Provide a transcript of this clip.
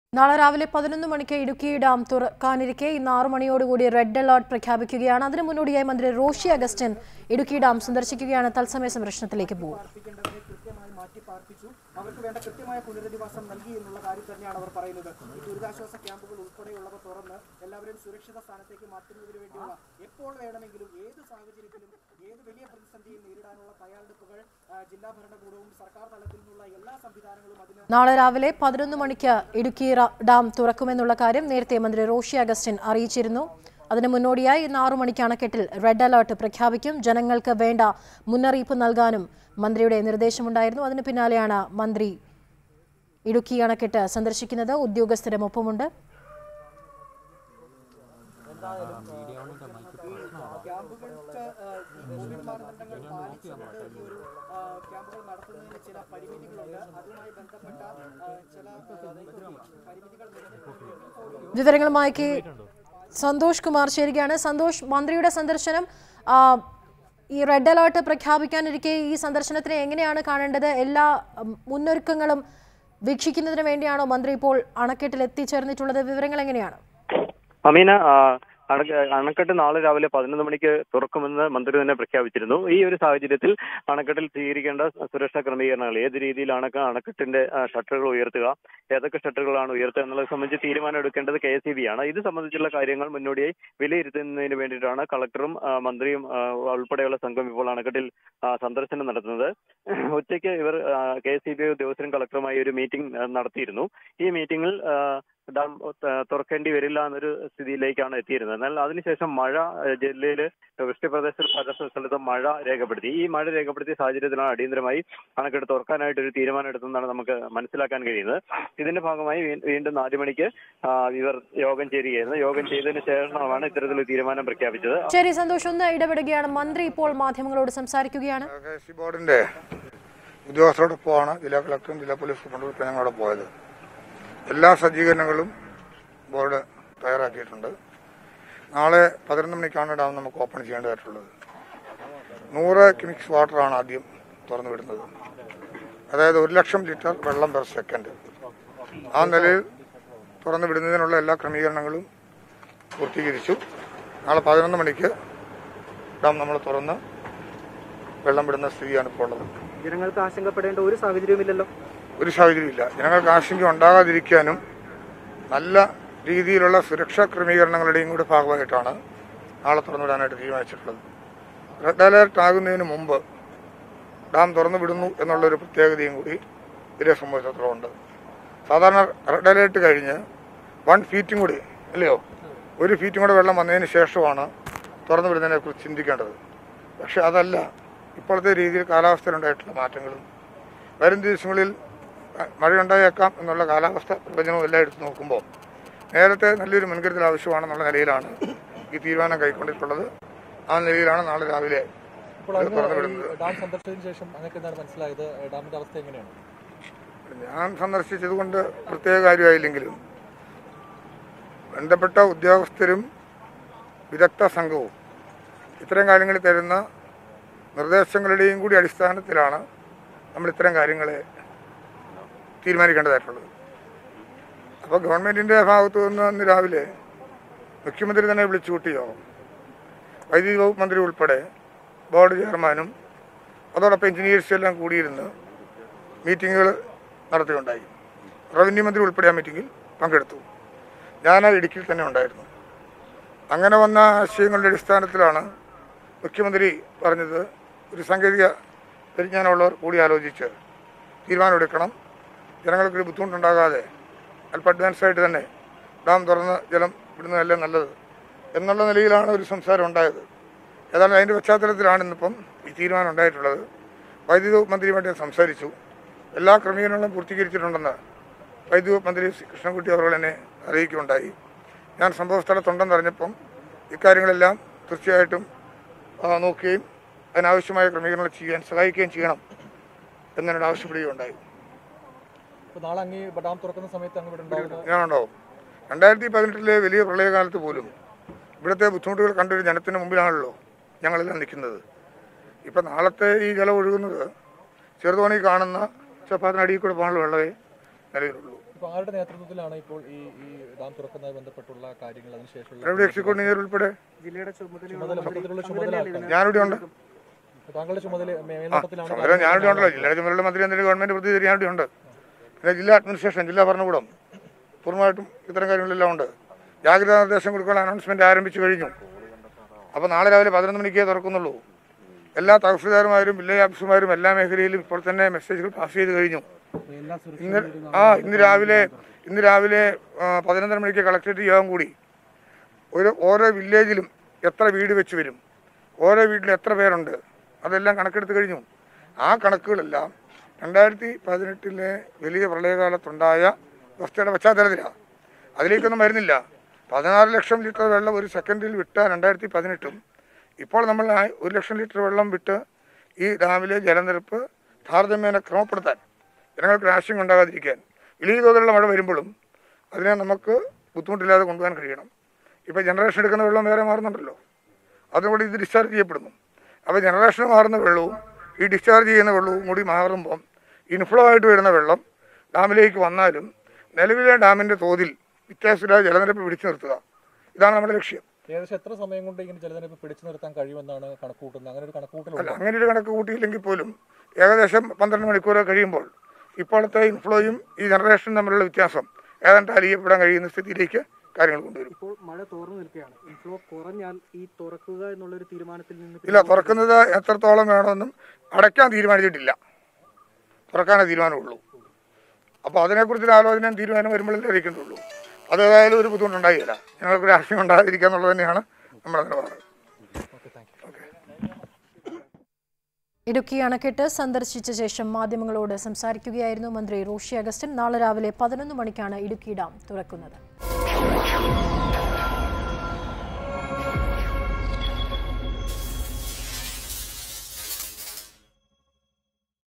നാളെ രാവിലെ പതിനൊന്ന് മണിക്ക് ഇടുക്കി ഡാം തുറക്കാനിരിക്കെ ഇന്ന് ആറു മണിയോടുകൂടി റെഡ് അലർട്ട് പ്രഖ്യാപിക്കുകയാണ് അതിനു മുന്നോടിയായി മന്ത്രി റോഷി അഗസ്റ്റിൻ ഇടുക്കി ഡാം സന്ദർശിക്കുകയാണ് തത്സമയ സംരക്ഷണത്തിലേക്ക് പോകും പാർപ്പിക്കേണ്ടവരെ കൃത്യമായി മാറ്റി പാർപ്പിച്ചു അവർക്ക് വേണ്ട കൃത്യമായ പുനരധിവാസം നൽകി എന്നുള്ള കാര്യം തന്നെയാണ് അവർ പറയുന്നത് ഈ ദുരിതാശ്വാസ ക്യാമ്പുകൾ ഉൾപ്പെടെയുള്ളവ തുറന്ന് എല്ലാവരെയും സുരക്ഷിത സ്ഥാനത്തേക്ക് മാറ്റുന്നതിന് വേണ്ടിയുള്ള എപ്പോൾ വേണമെങ്കിലും ഏത് സാഹചര്യത്തിലും ഏത് വലിയ പ്രതിസന്ധിയും നേരിടാനുള്ള തയ്യാറെടുപ്പുകൾ ആ, ജില്ലാ ഭരണകൂടവും സർക്കാർ തലത്തിൽ നിന്നുള്ള എല്ലാ സംവിധാനങ്ങളും അതിന് നാളെ രാവിലെ പതിനൊന്ന് മണിക്ക് ഇടുക്കി റ- ഡാം തുറക്കുമെന്നുള്ള കാര്യം നേരത്തെ മന്ത്രി റോഷി അഗസ്റ്റിൻ അറിയിച്ചിരുന്നു അതിന് മുന്നോടിയായി ഇന്ന് ആറു മണിക്ക് അണക്കെട്ടിൽ റെഡ് അലർട്ട് പ്രഖ്യാപിക്കും ജനങ്ങൾക്ക് വേണ്ട മുന്നറിയിപ്പ് നൽകാനും മന്ത്രിയുടെ നിർദ്ദേശമുണ്ടായിരുന്നു അതിന് പിന്നാലെയാണ് മന്ത്രി ഇടുക്കി അണക്കെട്ട് സന്ദർശിക്കുന്നത് ഉദ്യോഗസ്ഥരും ഒപ്പമുണ്ട് ക്യാമ്പുകൾക്ക് ആ, ഈ കോവിഡ് മാനദണ്ഡങ്ങൾ പാലിച്ചുകൊണ്ട് ഈ ഒരു ആ, ക്യാമ്പുകൾ നടത്തുന്നതിന് ചില പരിമിതികളുണ്ട് അതുമായി ബന്ധപ്പെട്ട ആ, ചില ആ, പരിമിതികൾ നിലനിൽക്കുന്നുണ്ടെങ്കിൽ പോലും വിവരങ്ങളുമായി കെ സന്തോഷ് കുമാർ ചേരുകയാണ് സന്തോഷ് മന്ത്രിയുടെ സന്ദർശനം ആ, ഈ റെഡ് അലേർട്ട് പ്രഖ്യാപിക്കാനിരിക്കെ ഈ സന്ദർശനത്തിനെ എങ്ങനെയാണ് കാണേണ്ടത് എല്ലാ ഉം, മുന്നൊരുക്കങ്ങളും വീക്ഷിക്കുന്നതിന് വേണ്ടിയാണോ മന്ത്രി ഇപ്പോൾ അണക്കെട്ടിൽ എത്തിച്ചേർന്നിട്ടുള്ളത് വിവരങ്ങൾ എങ്ങനെയാണ് അമീന ആ, അണക്ക- അണക്കെട്ട് നാളെ രാവിലെ പതിനൊന്ന് മണിക്ക് തുറക്കുമെന്ന് മന്ത്രി തന്നെ പ്രഖ്യാപിച്ചിരുന്നു ഈ ഒരു സാഹചര്യത്തിൽ അണക്കെട്ടിൽ സ്വീകരിക്കേണ്ട സുരക്ഷാ ക്രമീകരണങ്ങൾ ഏത് രീതിയിലാണ് ക- അണക്കെട്ടിന്റെ ആ, ഷട്ടറുകൾ ഉയർത്തുക ഏതൊക്കെ ഷട്ടറുകളാണ് ഉയർത്തുക എന്നുള്ളത് സംബന്ധിച്ച് തീരുമാനം എടുക്കേണ്ടത് കെ എസ് ആണ് ഇത് സംബന്ധിച്ചുള്ള കാര്യങ്ങൾ മുന്നോടിയായി വിലയിരുത്തുന്നതിന് വേണ്ടിയിട്ടാണ് കളക്ടറും ആ, മന്ത്രിയും ആ, ഉൾപ്പെടെയുള്ള സംഘം ഇപ്പോൾ അണക്കെട്ടിൽ ആ, സന്ദർശനം നടത്തുന്നത് ഉച്ചയ്ക്ക് ഇവർ കെ എസ് ഉദ്യോഗസ്ഥരും കളക്ടറുമായി ഒരു മീറ്റിംഗ് ആ, നടത്തിയിരുന്നു ഈ മീറ്റിംഗിൽ ആ, ഡാം ത- തുറക്കേണ്ടി വരില്ല എന്നൊരു സ്ഥിതിയിലേക്കാണ് എത്തിയിരുന്നത് എന്നാൽ അതിനുശേഷം മഴ ഏഹ്, ജില്ലയിൽ വൃഷ്ടിപ്രദേശത്തിൽ പല സ്ഥലത്തും മഴ രേഖപ്പെടുത്തി ഈ മഴ രേഖപ്പെടുത്തിയ സാഹചര്യത്തിലാണ് അടിയന്തരമായി അണക്കെട്ട് തുറക്കാനായിട്ട് ഒരു തീരുമാനം എടുത്തെന്നാണ് നമുക്ക് മനസ്സിലാക്കാൻ കഴിയുന്നത് ഇതിന്റെ ഭാഗമായി വീ- വീണ്ടും നാല് മണിക്ക് ആ, ഇവർ യോഗം ചേരുകയായിരുന്നു യോഗം ചെയ്തതിനു ശേഷമാണ് ഇത്തരത്തിലൊരു തീരുമാനം പ്രഖ്യാപിച്ചത് ശരി സന്തോഷ് ഒന്ന് ഇടപെടുകയാണ് മന്ത്രി ഇപ്പോൾ മാധ്യമങ്ങളോട് സംസാരിക്കുകയാണ് കെ എസ് ബോർഡിന്റെ ഉദ്യോഗസ്ഥരോടൊപ്പമാണ് ജില്ലാ കളക്ടറും ജില്ലാ പോലീസ് സൂപ്രണ്ടും ഞങ്ങളോട് പോയത് എല്ലാ സജ്ജീകരണങ്ങളും ബോർഡ് തയ്യാറാക്കിയിട്ടുണ്ട് നാളെ പതിനൊന്ന് മണിക്കാണ് ഡാം നമുക്ക് ഓപ്പൺ ചെയ്യേണ്ടതായിട്ടുള്ളത് നൂറ് ക്യൂമിക്സ് വാട്ടറാണ് ആദ്യം തുറന്നു വിടുന്നത് അതായത് ഒരു ലക്ഷം ലിറ്റർ വെള്ളം പെർ സെക്കൻഡ് ആ നിലയിൽ തുറന്നു വിടുന്നതിനുള്ള എല്ലാ ക്രമീകരണങ്ങളും പൂർത്തീകരിച്ചു നാളെ പതിനൊന്ന് മണിക്ക് ഡാം നമ്മൾ തുറന്ന് വെള്ളം വിടുന്ന സ്ഥിതിയാണ് ഇപ്പോൾ ഉള്ളത് ജനങ്ങൾക്ക് ആശങ്കപ്പെടേണ്ട ഒരു സാഹചര്യവുമില്ലല്ലോ ഒരു സാഹചര്യമില്ല ജനങ്ങൾക്ക് ആശങ്ക ഉണ്ടാകാതിരിക്കാനും നല്ല രീതിയിലുള്ള സുരക്ഷാ ക്രമീകരണങ്ങളുടെയും കൂടെ ഭാഗമായിട്ടാണ് നാളെ തുറന്നുവിടാനായിട്ട് തീരുമാനിച്ചിട്ടുള്ളത് റെഡ് അലേർട്ട് ആകുന്നതിന് മുമ്പ് ഡാം തുറന്നു വിടുന്നു എന്നുള്ളൊരു പ്രത്യേകതയും കൂടി ഇതിനെ സംബന്ധിച്ചിടത്തോളം സാധാരണ റെഡ് അലേർട്ട് കഴിഞ്ഞ് വൺ ഫീറ്റും കൂടി അല്ലയോ ഒരു ഫീറ്റും കൂടെ വെള്ളം വന്നതിന് ശേഷമാണ് തുറന്നു വിടുന്നതിനെ കുറിച്ച് ചിന്തിക്കേണ്ടത് പക്ഷെ അതല്ല ഇപ്പോഴത്തെ രീതിയിൽ കാലാവസ്ഥയിലുണ്ടായിട്ടുള്ള മാറ്റങ്ങളും വരും ദിവസങ്ങളിൽ മഴയുണ്ടായേക്കാം എന്നുള്ള കാലാവസ്ഥ പ്രവചനവും എല്ലാം എടുത്ത് നോക്കുമ്പോൾ നേരത്തെ നല്ലൊരു മുൻകരുതൽ ആവശ്യമാണെന്നുള്ള നിലയിലാണ് ഈ തീരുമാനം കൈക്കൊണ്ടിട്ടുള്ളത് ആ നിലയിലാണ് നാളെ രാവിലെ ഇപ്പോൾ ഇത് അങ്ങ് തുറന്നു ഈ വിടുന്നത് ഡാം സന്ദർശിച്ചതിന് ശേഷം അങ്ങക്ക് എന്താണ് മനസ്സിലായത് ഡാമിന്റെ അവസ്ഥ എങ്ങനെയാണ് ഞാൻ സന്ദർശിച്ചത് കൊണ്ട് പ്രത്യേക കാര്യമായില്ലെങ്കിലും ബന്ധപ്പെട്ട ഉദ്യോഗസ്ഥരും വിദഗ്ധ സംഘവും ഇത്തരം കാര്യങ്ങളിൽ തരുന്ന നിർദ്ദേശങ്ങളുടെയും കൂടി അടിസ്ഥാനത്തിലാണ് നമ്മൾ ഇത്തരം കാര്യങ്ങളെ തീരുമാനിക്കേണ്ടതായിട്ടുള്ളത് അപ്പോൾ ഗവൺമെൻറ്റിൻ്റെ ഭാഗത്തു നിന്ന് അന്ന് രാവിലെ മുഖ്യമന്ത്രി തന്നെ വിളിച്ചു കൂട്ടിയോ വൈദ്യുതി വകുപ്പ് മന്ത്രി ഉൾപ്പെടെ ബോർഡ് ചെയർമാനും അതോടൊപ്പം എഞ്ചിനീയേഴ്സും എല്ലാം കൂടിയിരുന്ന് മീറ്റിങ്ങുകൾ നടത്തുകയുണ്ടായി റവന്യൂ മന്ത്രി ഉൾപ്പെടെ ആ മീറ്റിങ്ങിൽ പങ്കെടുത്തു ഞാൻ ആ ഇടുക്കിയിൽ തന്നെ ഉണ്ടായിരുന്നു അങ്ങനെ വന്ന ആശയങ്ങളുടെ അടിസ്ഥാനത്തിലാണ് മുഖ്യമന്ത്രി പറഞ്ഞത് ഒരു സാങ്കേതിക പരിജ്ഞാനമുള്ളവർ കൂടി ആലോചിച്ച് തീരുമാനമെടുക്കണം ജനങ്ങൾക്കൊരു ബുദ്ധിമുട്ടുണ്ടാകാതെ അല്പം അഡ്വാൻസ് ആയിട്ട് തന്നെ ഡാം തുറന്ന് ജലം വിടുന്നതല്ലേ നല്ലത് എന്നുള്ള നിലയിലാണ് ഒരു സംസാരം ഉണ്ടായത് ഏതായാലും അതിൻ്റെ പശ്ചാത്തലത്തിലാണ് ഇന്നിപ്പം ഈ തീരുമാനം ഉണ്ടായിട്ടുള്ളത് വൈദ്യുതി വകുപ്പ് മന്ത്രിയുമായിട്ട് ഞാൻ സംസാരിച്ചു എല്ലാ ക്രമീകരണങ്ങളും പൂർത്തീകരിച്ചിട്ടുണ്ടെന്ന് വൈദ്യുതി വകുപ്പ് മന്ത്രി ശ്രീ കൃഷ്ണൻകുട്ടി അവർ എന്നെ അറിയിക്കുകയുണ്ടായി ഞാൻ സംഭവ സ്ഥലത്തുണ്ടെന്ന് അറിഞ്ഞപ്പം ഇക്കാര്യങ്ങളെല്ലാം തീർച്ചയായിട്ടും ആ, നോക്കുകയും അതിനാവശ്യമായ ക്രമീകരണങ്ങൾ ചെയ്യാൻ സഹായിക്കുകയും ചെയ്യണം എന്നോട് ആവശ്യപ്പെടുകയുണ്ടായി ഇപ്പോൾ നാളെ അങ്ങ് ഈ ഡാം തുറക്കുന്ന സമയത്ത് അങ്ങ് ഇവിടെ ഉണ്ടാകുന്ന ഞാനുണ്ടാവും രണ്ടായിരത്തി പതിനെട്ടിലെ വലിയ പ്രളയകാലത്ത് പോലും ഇവിടുത്തെ ബുദ്ധിമുട്ടുകൾ കണ്ടൊരു ജനത്തിന് മുമ്പിലാണല്ലോ ഞങ്ങളെല്ലാം നിൽക്കുന്നത് ഇപ്പം നാളത്തെ ഈ ജലം ഒഴുകുന്നത് ചെറുതോണി കാണുന്ന ചപ്പാത്തിനടിയിൽ കൂടെ പോകാനുള്ള വെള്ളമേ നിലവിലുള്ളൂ ഇപ്പോൾ ആരുടെ നേതൃത്വത്തിലാണ് ഇപ്പോൾ ഈ ഈ ഡാം തുറക്കുന്നതുമായി ബന്ധപ്പെട്ടുള്ള കാര്യങ്ങൾ ഡെപ്യൂട്ടി അതിനുശേഷമുള്ള എക്സിക്യൂട്ടീവ് എഞ്ചിനീയർ ഉൾപ്പെടെ ജില്ലയുടെ ചുമതലയുള്ള ചുമതല മൊത്തത്തിലുള്ള ചുമതല ആർക്കാണ്? ഞാനിവിടെ ഉണ്ട് താങ്കളുടെ ചുമതല ആ മേൽനോട്ടത്തിലാണ് ചുമതല ഞാനിവിടെ ഉണ്ടല്ലോ ജില്ലയുടെ ചുമതല മന്ത്രി എന്തെങ്കിലും ഗവൺമെന്റ് പ്രതിനിധി ഞാനിവിടെ ഉണ്ട് പിന്നെ ജില്ലാ അഡ്മിനിസ്ട്രേഷൻ ജില്ലാ ഭരണകൂടം പൂർണ്ണമായിട്ടും ഇത്തരം കാര്യങ്ങളെല്ലാം ഉണ്ട് ജാഗ്രതാ നിർദ്ദേശം കൊടുക്കാനുള്ള അനൗൺസ്മെന്റ് ആരംഭിച്ചു കഴിഞ്ഞു അപ്പോൾ നാളെ രാവിലെ പതിനൊന്ന് മണിക്കേ തുറക്കുന്നുള്ളൂ എല്ലാ തഹസിൽദാർമാരും വില്ലേജ് ഓഫീസർമാരും എല്ലാ മേഖലയിലും ഇപ്പോൾ തന്നെ മെസ്സേജുകൾ പാസ് ചെയ്ത് കഴിഞ്ഞു ഇന്ന് ആ ഇന്ന് രാവിലെ ഇന്ന് രാവിലെ ആ, പതിനൊന്നര മണിക്ക് കളക്ടറേറ്റ് യോഗം കൂടി ഒരു ഓരോ വില്ലേജിലും എത്ര വീട് വെച്ച് വരും ഓരോ വീട്ടിൽ എത്ര പേരുണ്ട് അതെല്ലാം കണക്കെടുത്ത് കഴിഞ്ഞു ആ കണക്കുകളെല്ലാം രണ്ടായിരത്തി പതിനെട്ടിലെ വലിയ പ്രളയകാലത്തുണ്ടായ വ്യവസ്ഥയുടെ പശ്ചാത്തലത്തിലാണ് അതിലേക്കൊന്നും വരുന്നില്ല പതിനാറ് ലക്ഷം ലിറ്റർ വെള്ളം ഒരു സെക്കൻഡിൽ വിട്ട രണ്ടായിരത്തി പതിനെട്ടും ഇപ്പോൾ നമ്മൾ ആ ഒരു ലക്ഷം ലിറ്റർ വെള്ളം വിട്ട് ഈ ഡാമിലെ ജലനിരപ്പ് താരതമ്യേന ക്രമപ്പെടുത്താൻ ജനങ്ങൾക്ക് രാഷ്ട്രീയം ഉണ്ടാകാതിരിക്കാൻ വലിയ തോതിലുള്ള മഴ വരുമ്പോഴും അതിനെ നമുക്ക് ബുദ്ധിമുട്ടില്ലാതെ കൊണ്ടുപോകാൻ കഴിയണം ഇപ്പോൾ ജനറേഷൻ എടുക്കുന്ന വെള്ളം വേറെ മാറുന്നുണ്ടല്ലോ അതുകൊണ്ട് ഇത് ഡിസ്ചാർജ് ചെയ്യപ്പെടുന്നു അപ്പോൾ ജനറേഷൻ മാറുന്ന വെള്ളവും ഈ ഡിസ്ചാർജ് ചെയ്യുന്ന വെള്ളവും കൂടി മാറുമ്പം ഇൻഫ്ലോ ആയിട്ട് വരുന്ന വെള്ളം ഡാമിലേക്ക് വന്നാലും നിലവിലെ ഡാമിൻ്റെ തോതിൽ വ്യത്യാസമില്ലാതെ ജലനിരപ്പ് പിടിച്ചു നിർത്തുക ഇതാണ് നമ്മുടെ ലക്ഷ്യം ഏകദേശം എത്ര സമയം കൊണ്ട് ഇങ്ങനെ ജലനിരപ്പ് പിടിച്ചു നിർത്താൻ കഴിയുമെന്നാണ് കണക്കുകൂട്ടുന്നത് അങ്ങനെ ഒരു അല്ല കണക്കുകൂട്ടലുണ്ട് അങ്ങനെ ഒരു കണക്ക് കൂട്ടിയില്ലെങ്കിൽ പോലും ഏകദേശം പന്ത്രണ്ട് മണിക്കൂർ കഴിയുമ്പോൾ ഇപ്പോഴത്തെ ഇൻഫ്ലോയും ഈ ജനറേഷനും തമ്മിലുള്ള വ്യത്യാസം ഏതാണ്ട് അലിയപ്പെടാൻ കഴിയുന്ന സ്ഥിതിയിലേക്ക് കാര്യങ്ങൾ കൊണ്ടുവരും ഇപ്പോൾ മഴ തോർന്നു നിൽക്കുകയാണ് ഇൻഫ്ലോ കുറഞ്ഞാൽ ഈ തുറക്കുക എന്നുള്ളൊരു തീരുമാനത്തിൽ നിന്ന് ഇല്ല തുറക്കുന്നത് എത്രത്തോളം വേണമെന്നും അടയ്ക്കാൻ തീരുമാനിച്ചിട്ടില്ല തുറക്കാനേ തീരുമാനമുള്ളൂ അപ്പോൾ അതിനെക്കുറിച്ചൊരു ആലോചനയും തീരുമാനം വരുമ്പോഴല്ലേ അറിയിക്കുന്നുള്ളൂ അത് ഏതായാലും ഒരു ബുദ്ധിമുട്ടുണ്ടായില്ല ഞങ്ങൾക്ക് ഒരു ആശയം ഉണ്ടാകാതിരിക്കുക എന്നുള്ളത് തന്നെയാണ് നമ്മുടെ നിലപാട് ഓക്കെ താങ്ക് ഇടുക്കി അണക്കെട്ട് സന്ദർശിച്ച ശേഷം മാധ്യമങ്ങളോട് സംസാരിക്കുകയായിരുന്നു മന്ത്രി റോഷി അഗസ്റ്റിൻ നാളെ രാവിലെ പതിനൊന്ന് മണിക്കാണ് ഇടുക്കി ഡാം തുറക്കുന്നത്